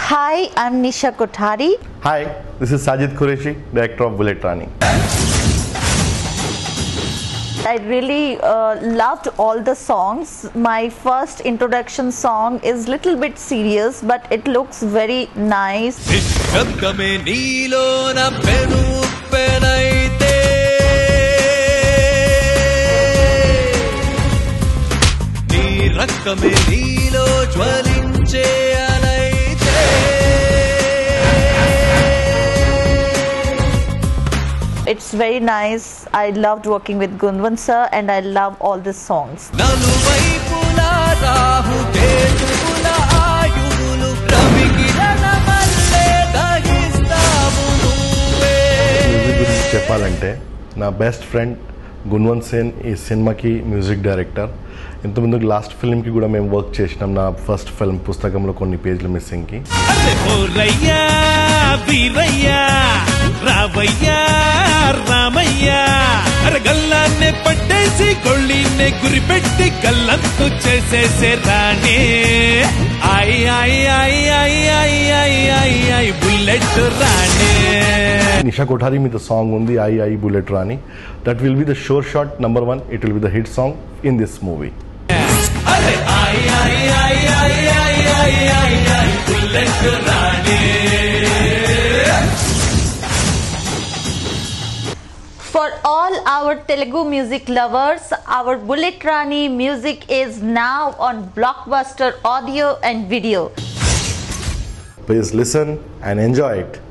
Hi, I'm Nisha Kothari. Hi, this is Sajid Qureshi, director of Bullet Rani. I really uh, loved all the songs. My first introduction song is little bit serious, but it looks very nice. నిశ్శబ్దమే నీలోన పెను పెనైతే నీ రక్తమే నీలో జ్వలించే అనైతే It's very nice. I loved working with Gunwan sir, and I love all the songs. నలువైపులా రాహుకేతువుల ఆయువులు రవికిరణ మల్లె దహిస్తావు నువ్వే music గురించి చెప్పాలంటే నా బెస్ట్ ఫ్రెండ్ గున్వంత్ సేన్ ఈ సినిమాకి మ్యూజిక్ డైరెక్టర్ ఇంతకుముందు లాస్ట్ ఫిల్మ్కి కూడా మేము వర్క్ చేసినాం నా ఫస్ట్ ఫిల్మ్ పుస్తకంలో కొన్ని పేజీలు మిస్సింగ్కి అరే ఓరయ్యా వీరయ్యా రావయ్యా రామయ్యా అరే గల్లాన్నే పట్టేసి గొళ్ళిన్నే గురిపెట్టి గల్లంతు చేసేసే రాణే ఐ ఐ ఐ ఐ ఐ ఐ ఐ ఐ బుల్లెట్ రాణే నిషా కొఠారి మీద సాంగ్ ఉంది ఐ ఐ బుల్లెట్ రాని that will be the sure shot number one it will be the hit song in this movie అరే ఐ ఐ ఐ ఐ ఐ ఐ ఐ ఐ బుల్లెట్ రాణే For all our Telugu music lovers, our Bullet Rani music is now on Blockbuster audio and video. Please listen and enjoy it.